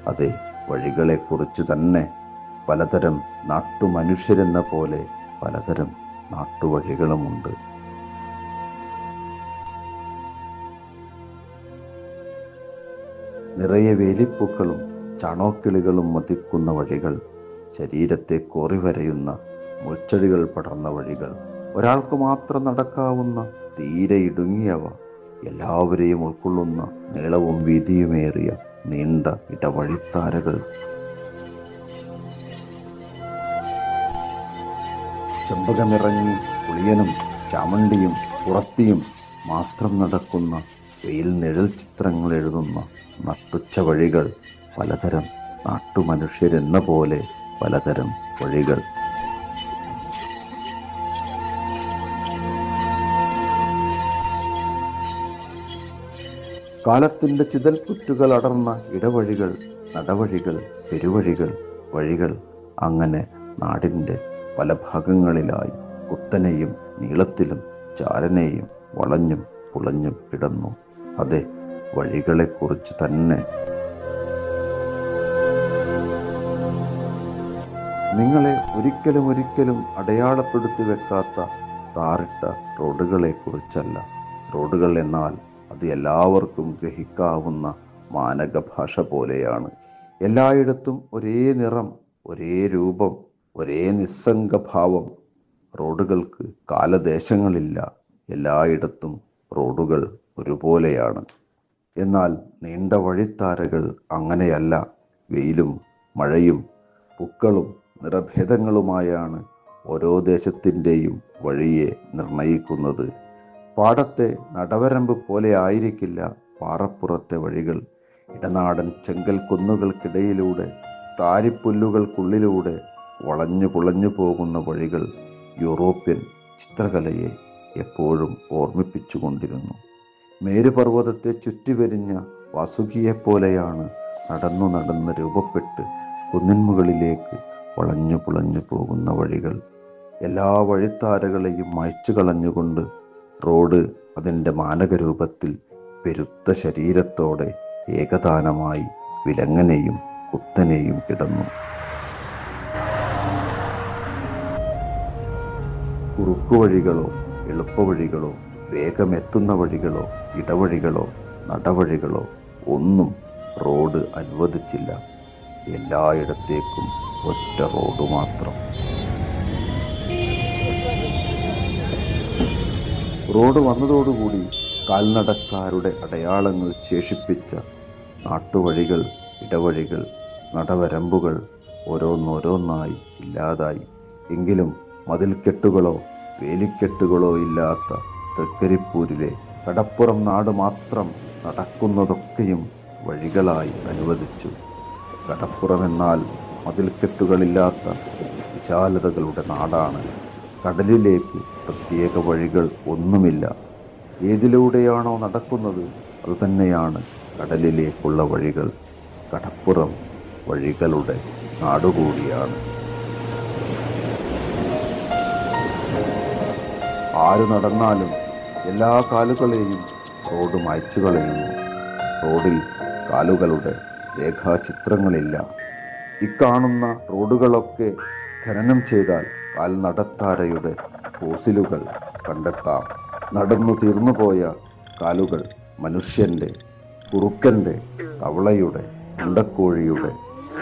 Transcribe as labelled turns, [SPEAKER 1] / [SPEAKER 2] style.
[SPEAKER 1] അതെ വഴികളെക്കുറിച്ച് തന്നെ പലതരം നാട്ടുമനുഷ്യരെന്ന പോലെ പലതരം നാട്ടുവഴികളുമുണ്ട് നിറയെ വേലിപ്പൂക്കളും ചാണോക്കിളികളും മതിക്കുന്ന വഴികൾ ശരീരത്തെ കോറി വരയുന്ന മുൾച്ചെടികൾ പടർന്ന വഴികൾ ഒരാൾക്ക് മാത്രം നടക്കാവുന്ന തീരെ ഇടുങ്ങിയവ എല്ലാവരെയും ഉൾക്കൊള്ളുന്ന നീളവും വീതിയുമേറിയ നീണ്ട ഇടവഴിത്താരകൾ ചെമ്പകമിറങ്ങി പുളിയനും ചാമണ്ടിയും പുറത്തിയും മാത്രം നടക്കുന്ന വെയിൽ നിഴൽ ചിത്രങ്ങൾ എഴുതുന്ന നട്ടുച്ച വഴികൾ പലതരം നാട്ടുമനുഷ്യരെന്ന പോലെ പലതരം വഴികൾ കാലത്തിന്റെ ചിതൽക്കുറ്റുകൾ അടർന്ന ഇടവഴികൾ നടവഴികൾ പെരുവഴികൾ വഴികൾ അങ്ങനെ നാടിൻ്റെ പല ഭാഗങ്ങളിലായി കുത്തനെയും നീളത്തിലും ചാരനെയും വളഞ്ഞും പുളഞ്ഞും കിടന്നു അതെ വഴികളെക്കുറിച്ച് തന്നെ നിങ്ങളെ ഒരിക്കലും ഒരിക്കലും അടയാളപ്പെടുത്തി വെക്കാത്ത താറിട്ട റോഡുകളെ കുറിച്ചല്ല റോഡുകൾ എന്നാൽ അത് എല്ലാവർക്കും ഗ്രഹിക്കാവുന്ന മാനക ഭാഷ പോലെയാണ് എല്ലായിടത്തും ഒരേ നിറം ഒരേ രൂപം ഒരേ നിസ്സംഗഭാവം റോഡുകൾക്ക് കാലദേശങ്ങളില്ല എല്ലായിടത്തും റോഡുകൾ ഒരുപോലെയാണ് എന്നാൽ നീണ്ട വഴിത്താരകൾ അങ്ങനെയല്ല വെയിലും മഴയും പൂക്കളും നിറഭേദങ്ങളുമായാണ് ഓരോ ദേശത്തിൻ്റെയും വഴിയെ നിർണയിക്കുന്നത് പാടത്തെ നടവരമ്പ് പോലെ ആയിരിക്കില്ല പാറപ്പുറത്തെ വഴികൾ ഇടനാടൻ ചെങ്കൽ കുന്നുകൾക്കിടയിലൂടെ താരിപ്പുല്ലുകൾക്കുള്ളിലൂടെ വളഞ്ഞു പുളഞ്ഞു പോകുന്ന വഴികൾ യൂറോപ്യൻ ചിത്രകലയെ എപ്പോഴും ഓർമ്മിപ്പിച്ചുകൊണ്ടിരുന്നു മേരുപർവ്വതത്തെ ചുറ്റിവരിഞ്ഞ വാസുകിയെപ്പോലെയാണ് നടന്നു നടന്ന് രൂപപ്പെട്ട് കുന്നിന്മുകളിലേക്ക് വളഞ്ഞു പുളഞ്ഞു പോകുന്ന വഴികൾ എല്ലാ വഴിത്താരകളെയും മായ്ച്ചു കളഞ്ഞുകൊണ്ട് റോഡ് അതിൻ്റെ മാനകരൂപത്തിൽ പെരുത്ത ശരീരത്തോടെ ഏകദാനമായി വിലങ്ങനെയും കുത്തനെയും കിടന്നു കുറുക്കുവഴികളോ എളുപ്പവഴികളോ വേഗമെത്തുന്ന വഴികളോ ഇടവഴികളോ നടവഴികളോ ഒന്നും റോഡ് അനുവദിച്ചില്ല എല്ലായിടത്തേക്കും ഒറ്റ റോഡ് മാത്രം റോഡ് വന്നതോടുകൂടി കാൽനടക്കാരുടെ അടയാളങ്ങൾ ശേഷിപ്പിച്ച നാട്ടുവഴികൾ ഇടവഴികൾ നടവരമ്പുകൾ ഓരോന്നോരോന്നായി ഇല്ലാതായി എങ്കിലും മതിൽക്കെട്ടുകളോ വേലിക്കെട്ടുകളോ ഇല്ലാത്ത തൃക്കരിപ്പൂരിലെ കടപ്പുറം നാട് മാത്രം നടക്കുന്നതൊക്കെയും വഴികളായി അനുവദിച്ചു കടപ്പുറം എന്നാൽ മതിൽക്കെട്ടുകളില്ലാത്ത വിശാലതകളുടെ നാടാണ് കടലിലേക്ക് പ്രത്യേക വഴികൾ ഒന്നുമില്ല ഏതിലൂടെയാണോ നടക്കുന്നത് അതുതന്നെയാണ് കടലിലേക്കുള്ള വഴികൾ കടപ്പുറം വഴികളുടെ നാടുകൂടിയാണ് ആര് നടന്നാലും എല്ലാ കാലുകളെയും റോഡ് മായ്ച്ചു കളയുന്നു റോഡിൽ കാലുകളുടെ രേഖാചിത്രങ്ങളില്ല ഇക്കാണുന്ന റോഡുകളൊക്കെ ഖനനം ചെയ്താൽ കാൽനടത്താരയുടെ ഫോസിലുകൾ കണ്ടെത്താം നടന്നു തീർന്നുപോയ കാലുകൾ മനുഷ്യൻ്റെ കുറുക്കൻ്റെ തവളയുടെ ഉണ്ടക്കോഴിയുടെ